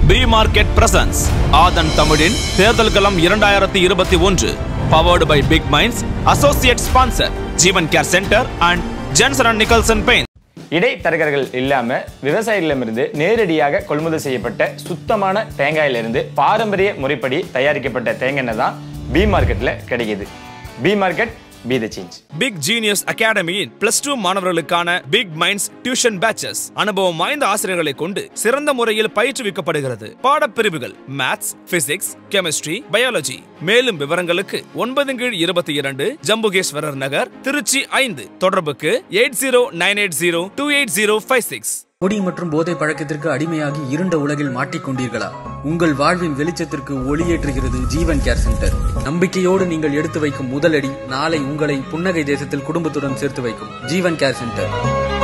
B market presence ஆதன் தமிழின் தேர்தல் களம் இரண்டாயிரத்தி இருபத்தி ஒன்று powered by Big Minds associate sponsor Jeevan care centre and Jensen and Nicholson paints இடைத்தரகர்கள் இல்லாம விவசாயிகளிடமிருந்து நேரடியாக கொள்முதல் செய்யப்பட்ட சுத்தமான தேங்காயிலிருந்து பாரம்பரிய முறைப்படி தயாரிக்கப்பட்ட தேங்காய் எண்ணெய் தான் பி மார்க்கெட்ல கிடைக்குது B market be the change Big Genius அகாடமியின் பிளஸ் டூ மாணவர்களுக்கான பிக் மைண்ட்ஸ் டியூஷன் பேச்சஸ் அனுபவம் வாய்ந்த ஆசிரியர்களை கொண்டு சிறந்த முறையில் பயிற்றுவிக்கப்படுகிறது பாடப்பிரிவுகள் மேத்ஸ் பிசிக்ஸ் கெமிஸ்ட்ரி பயாலஜி மேலும் விவரங்களுக்கு ஒன்பது கீழ் இருபத்தி இரண்டு ஜம்புகேஸ்வரர் நகர் திருச்சி ஐந்து தொடர்புக்கு eight zero nine eight zero two eight zero five six குடி மற்றும் போதை பழக்கத்திற்கு அடிமையாகி இருண்ட உலகில் மாட்டிக்கொண்டீர்களா உங்கள் வாழ்வின் வெளிச்சத்திற்கு ஒளியேற்றுகிறது ஜீவன் கேர் சென்டர் நம்பிக்கையோடு நீங்கள் எடுத்து வைக்கும் முதலடி நாளை உங்களை புன்னகை தேசத்தில் குடும்பத்துடன் சேர்த்து வைக்கும் Jeevan care centre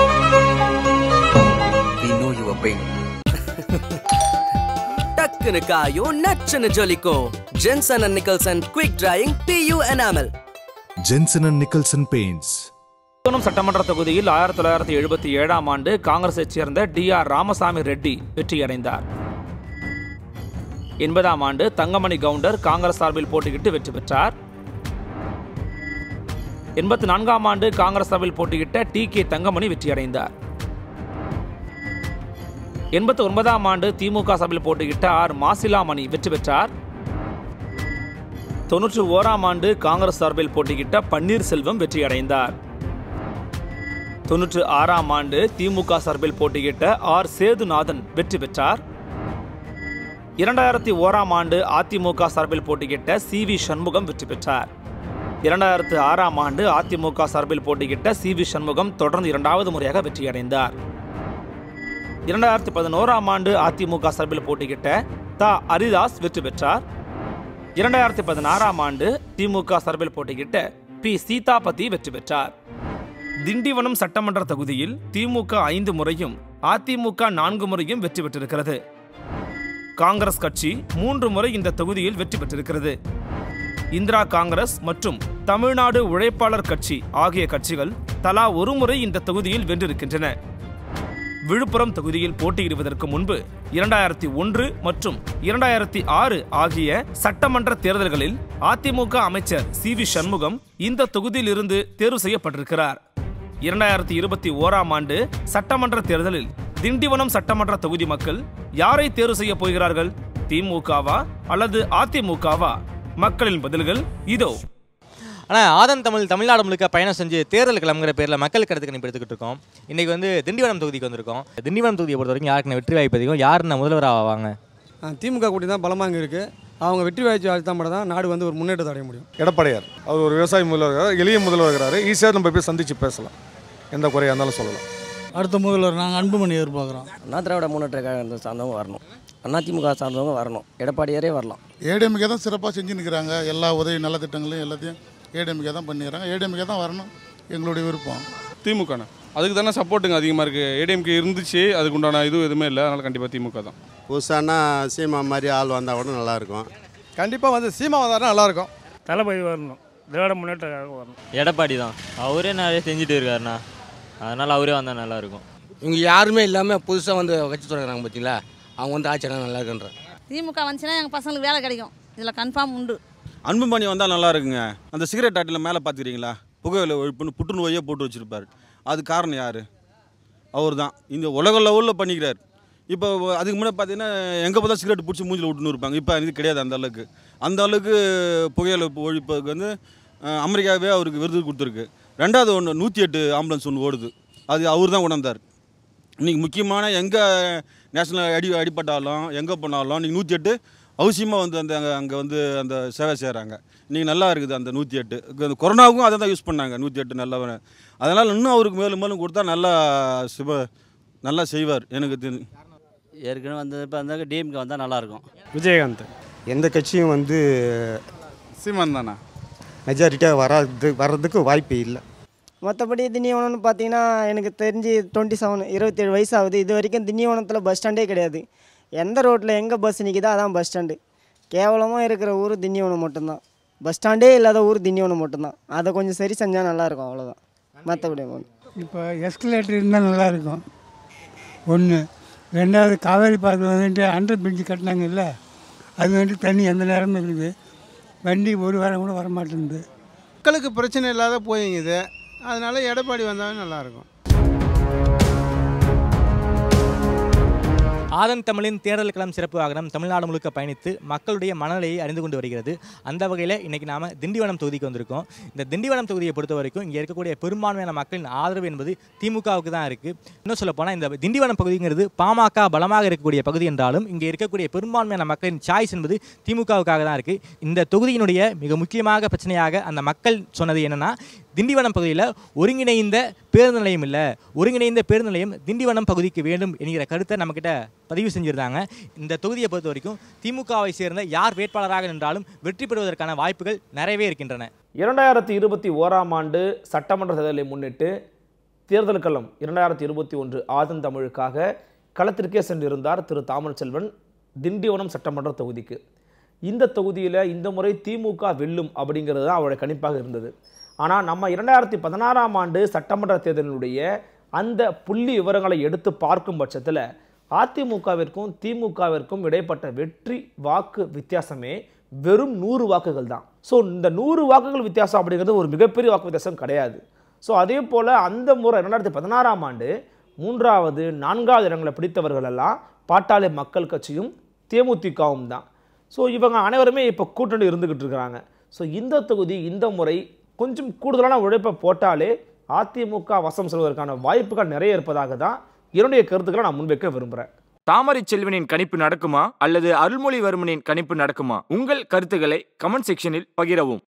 We know your pain. டக்குனு காயும் நச்சுன்னு ஜொலிக்கும் Jensen and Nicholson quick drying PU enamel Jensen and Nicholson Paints. Kumbakonam சட்டமன்ற தொகுதியில் ஆயிரத்தி தொள்ளாயிரத்தி எழுபத்தி ஏழாம் ஆண்டு காங்கிரஸைச் சேர்ந்த டி ஆர் ராமசாமி ரெட்டி வெற்றியடைந்தார் எண்பதாம் ஆண்டு தங்கமணி கவுண்டர் காங்கிரஸ் சார்பில் போட்டியிட்டு வெற்றி பெற்றார் எண்பத்தி நான்காம் ஆண்டு காங்கிரஸ் சார்பில் போட்டியிட்ட டி கே தங்கமணி வெற்றியடைந்தார் எண்பத்தி ஒன்பதாம் ஆண்டு திமுக சார்பில் போட்டியிட்ட ஆர் மாசிலாமணி வெற்றி பெற்றார் தொன்னூற்றி ஓராம் ஆண்டு காங்கிரஸ் சார்பில் போட்டியிட்ட பன்னீர்செல்வம் வெற்றியடைந்தார் தொன்னூற்று ஆறாம் ஆண்டு திமுக சார்பில் போட்டியிட்ட ஆர் சேதுநாதன் வெற்றி பெற்றார் இரண்டாயிரத்தி ஓராம் ஆண்டு அதிமுக சார்பில் போட்டியிட்ட சி வி சண்முகம் வெற்றி பெற்றார் இரண்டாயிரத்து ஆறாம் ஆண்டு அதிமுக சார்பில் போட்டியிட்ட சி வி சண்முகம் தொடர்ந்து இரண்டாவது முறையாக வெற்றியடைந்தார் இரண்டாயிரத்தி பதினோராம் ஆண்டு அதிமுக சார்பில் போட்டியிட்ட த அரிதாஸ் வெற்றி பெற்றார் இரண்டாயிரத்தி பதினாறாம் ஆண்டு திமுக சார்பில் போட்டியிட்ட பி சீதாபதி வெற்றி பெற்றார் திண்டிவனம் சட்டமன்ற தொகுதியில் திமுக ஐந்து முறையும் அதிமுக நான்கு முறையும் வெற்றி பெற்றிருக்கிறது காங்கிரஸ் கட்சி மூன்று முறை இந்த தொகுதியில் வெற்றி பெற்றிருக்கிறது இந்திரா காங்கிரஸ் மற்றும் தமிழ்நாடு உழைப்பாளர் கட்சி ஆகிய கட்சிகள் தலா ஒரு முறை இந்த தொகுதியில் வென்றிருக்கின்றன விழுப்புரம் தொகுதியில் போட்டியிடுவதற்கு முன்பு இரண்டாயிரத்தி ஒன்று மற்றும் இரண்டாயிரத்தி ஆறு ஆகிய சட்டமன்ற தேர்தல்களில் அதிமுக அமைச்சர் சி வி சண்முகம் இந்த தொகுதியில் இருந்து தேர்வு செய்யப்பட்டிருக்கிறார் இரண்டாயிரத்தி இருபத்தி ஓராம் ஆண்டு சட்டமன்ற தேர்தலில் திண்டிவனம் சட்டமன்ற தொகுதி மக்கள் யாரை தேர்வு செய்ய போகிறார்கள் திமுகவா அல்லது அதிமுகவா மக்களின் பதில்கள் இதோ ஆனால் ஆதன் தமிழ் தமிழ்நாடு முழுக்க பயணம் செஞ்சு தேர்தல் கிளம்புங்கிற பேரில் மக்கள் கருத்து கணிப்பு எடுத்துக்கிட்டு இருக்கோம் இன்றைக்கி வந்து திண்டிவனம் தொகுதிக்கு வந்திருக்கோம் திண்டிவனம் தொகுதியை பொறுத்த வரைக்கும் யாருக்கு வெற்றி வாய்ப்பு அதிகம் யாருன்னு முதல்வராக ஆவாங்க ஆ, திமுக கூட்டி தான் பலமாக இங்கே இருக்குது அவங்க வெற்றி வாய்ச்சி வாழ்த்தா மட்டும் தான் நாடு வந்து ஒரு முன்னேற்றத்தை அடைய முடியும் எடப்பாடியார் அவர் ஒரு விவசாய முதல்வர் இருக்கிறார், எளிய முதல்வர் இருக்கிறாரு ஈஸியாக நம்ம போய் சந்திச்சு பேசலாம் எந்த குறையாக இருந்தாலும் சொல்லலாம் அடுத்த முதல்வர் நாங்கள் அன்புமணி எதிர்பார்க்குறோம் அண்ணா திராவிட முன்னேற்ற கழகத்தை சார்ந்தவங்க வரணும் அண்ணா திமுக சார்ந்தவங்க வரணும் எடப்பாடியாரே வரலாம் ஏடிஎம்கே தான் சிறப்பாக செஞ்சு நிற்கிறாங்க எல்லா உதவி நல திட்டங்களையும் எல்லாத்தையும் ஏடிஎம்கே தான் பண்ணிக்கிறாங்க ஏடிஎம்கே தான் வரணும் எங்களுடைய விருப்பம் திமுகண்ணா அதுக்கு தானே சப்போர்ட்டுங்க அதிகமாக இருக்குது ஏடிஎம்கே இருந்துச்சு அதுக்கு உண்டான இது எதுவுமே இல்லை அதனால் கண்டிப்பாக திமுக தான் புதுசானா சீமா மாதிரி ஆள் வந்தால் கூட நல்லாயிருக்கும் கண்டிப்பாக வந்து சீமா வந்தாருன்னா நல்லாயிருக்கும் தளபதி வரணும் திராவிட முன்னேற்ற கழகம் வரணும் எடப்பாடி தான் அவரே நிறைய செஞ்சுட்டு இருக்காருண்ணா அதனால் அவரே வந்தால் நல்லாயிருக்கும் இவங்க யாருமே இல்லாமல் புதுசாக வந்து கட்சி தொடங்குறாங்க பார்த்தீங்களா அவங்க வந்து ஆட்சினா நல்லா இருக்குன்ற திமுக வந்துச்சுன்னா எங்கள் பசங்களுக்கு வேலை கிடைக்கும் இதில் கன்ஃபார்ம் உண்டு அன்புமணி வந்தால் நல்லா இருக்குங்க அந்த சிகரெட் ஆட்டில் மேலே பார்த்துக்கிறீங்களா புகையில ஒழிப்புன்னு புற்றுநோயே போட்டு வச்சுருப்பார் அது காரணம் யார் அவர் தான் இந்த உலக லெவலில் பண்ணிக்கிறார் இப்போ அதுக்கு முன்னாடி பார்த்தீங்கன்னா எங்கே பார்த்தா சிகரெட் பிடிச்சி மூஞ்சில் விட்டுன்னு இருப்பாங்க இப்போ இது கிடையாது அந்த அளவுக்கு அந்த அளவுக்கு புகையில ஒழிப்புக்கு வந்து அஹ், அமெரிக்காவே அவருக்கு விருது கொடுத்துருக்கு ரெண்டாவது ஒன்று நூற்றி எட்டு ஆம்புலன்ஸ் ஒன்று ஓடுது அது அவர் தான் உணர்ந்தார் இன்றைக்கி முக்கியமான எங்கே நேஷனல் அடி அடிப்பட்டாலும் எங்கே போனாலும் இன்றைக்கி நூற்றி எட்டு அவசியமாக வந்து அந்த அங்கே வந்து அந்த சேவை செய்கிறாங்க இன்றைக்கி நல்லா இருக்குது அந்த நூற்றி எட்டு அந்த கொரோனாவுக்கும் அதை தான் யூஸ் பண்ணாங்க நூற்றி எட்டு நல்லா அதனால் இன்னும் அவருக்கு மேலும் மேலும் கொடுத்தா நல்லா சிவ நல்லா செய்வார் எனக்கு தெரிஞ்சு ஏற்கனவே வந்தது இப்போ அந்த டிஎம்கே வந்தால் நல்லாயிருக்கும் விஜயகாந்த் எந்த கட்சியும் வந்து சீமான் தானே மெஜாரிட்டியாக வராது வர்றதுக்கு வாய்ப்பு இல்லை மற்றபடி திண்டிவனம்னு பார்த்தீங்கன்னா எனக்கு தெரிஞ்சு டுவெண்ட்டி செவன் இருபத்தேழு வயசு ஆகுது இது வரைக்கும் திண்டிவனத்தில் பஸ் ஸ்டாண்டே கிடையாது எந்த ரோட்டில் எங்கே பஸ் நிற்கிதோ அதான் பஸ் ஸ்டாண்டு கேவலமாக இருக்கிற ஊர் திண்டிவனம் மட்டும்தான் பஸ் ஸ்டாண்டே இல்லாத ஊர் திண்டிவனம் மட்டும்தான் அதை கொஞ்சம் சரி செஞ்சால் நல்லாயிருக்கும் அவ்வளோதான் மற்றபடி ஒன்றும் இப்போ எஸ்கலேட்டர் இருந்தால் நல்லாயிருக்கும் ஒன்று ரெண்டாவது காவேரி பாலத்தில் வந்துட்டு அண்டர் பிரிட்ஜ் கட்டினாங்கல்ல அது வந்துட்டு தண்ணி எந்த நேரமும் இருக்குது வண்டி ஒரு வாரம் கூட வரமாட்டேங்குது மக்களுக்கு பிரச்சனை இல்லாத போயிங்குது அதனால எடப்பாடி வந்தாலும் நல்லாயிருக்கும் ஆதன் தமிழின் தேர்தல் களம் சிறப்பு வாகனம் தமிழ்நாடு முழுக்க பயணித்து மக்களுடைய மனநிலையை அறிந்து கொண்டு வருகிறது அந்த வகையில் இன்னைக்கு நாம திண்டிவனம் தொகுதிக்கு வந்திருக்கோம் இந்த திண்டிவனம் தொகுதியை பொறுத்த வரைக்கும் இங்கே இருக்கக்கூடிய பெரும்பான்மையான மக்களின் ஆதரவு என்பது திமுகவுக்கு தான் இருக்கு இன்னும் சொல்ல போனால் இந்த திண்டிவனம் பகுதிங்கிறது பாமக பலமாக இருக்கக்கூடிய பகுதி என்றாலும் இங்கே இருக்கக்கூடிய பெரும்பான்மையான மக்களின் சாய்ஸ் என்பது திமுகவுக்காக தான் இருக்கு இந்த தொகுதியினுடைய மிக முக்கியமாக பிரச்சனையாக அந்த மக்கள் சொன்னது என்னன்னா திண்டிவனம் பகுதியில் ஒருங்கிணைந்த பேருந்து நிலையம் இல்லை ஒருங்கிணைந்த பேருந்து நிலையம் திண்டிவனம் பகுதிக்கு வேண்டும் என்கிற கருத்தை நம்மக்கிட்ட பதிவு செஞ்சிருந்தாங்க இந்த தொகுதியை பொறுத்த வரைக்கும் திமுகவை சேர்ந்த யார் வேட்பாளராக நின்றாலும் வெற்றி பெறுவதற்கான வாய்ப்புகள் நிறையவே இருக்கின்றன இரண்டாயிரத்தி இருபத்தி ஓராம் ஆண்டு சட்டமன்ற தேர்தலை முன்னிட்டு தேர்தல் களம் இரண்டாயிரத்தி இருபத்தி ஒன்று ஆதன் தமிழுக்காக களத்திற்கே சென்றிருந்தார் திரு தாமரச்செல்வன் திண்டிவனம் சட்டமன்ற தொகுதிக்கு இந்த தொகுதியில் இந்த முறை திமுக வெல்லும் அப்படிங்கிறது தான் அவருடைய கணிப்பாக இருந்தது ஆனால் நம்ம இரண்டாயிரத்தி பதினாறாம் ஆண்டு சட்டமன்ற தேர்தலினுடைய அந்த புள்ளி விவரங்களை எடுத்து பார்க்கும் பட்சத்தில் அதிமுகவிற்கும் திமுகவிற்கும் இடைப்பட்ட வெற்றி வாக்கு வித்தியாசமே வெறும் நூறு வாக்குகள் தான் ஸோ இந்த நூறு வாக்குகள் வித்தியாசம் அப்படிங்கிறது ஒரு மிகப்பெரிய வாக்கு வித்தியாசம் கிடையாது ஸோ அதே போல் அந்த முறை ரெண்டாயிரத்தி பதினாறாம் ஆண்டு மூன்றாவது நான்காவது இடங்களை பிடித்தவர்கள் எல்லாம் பாட்டாளி மக்கள் கட்சியும் தேமுதிகவும் தான் ஸோ இவங்க அனைவருமே இப்போ கூட்டணி இருந்துக்கிட்டு இருக்கிறாங்க ஸோ இந்த தொகுதி இந்த முறை கொஞ்சம் கூடுதலான உழைப்பை போட்டாலே அதிமுக வசம் செல்வதற்கான வாய்ப்புகள் நிறைய இருப்பதாக தான் என்னுடைய கருத்துக்களை நான் முன்வைக்க விரும்புகிறேன் தாமரை செல்வனின் கணிப்பு நடக்குமா அல்லது அருள்மொழிவர்மனின் கணிப்பு நடக்குமா உங்கள் கருத்துக்களை கமெண்ட் செக்ஷனில் பகிரவும்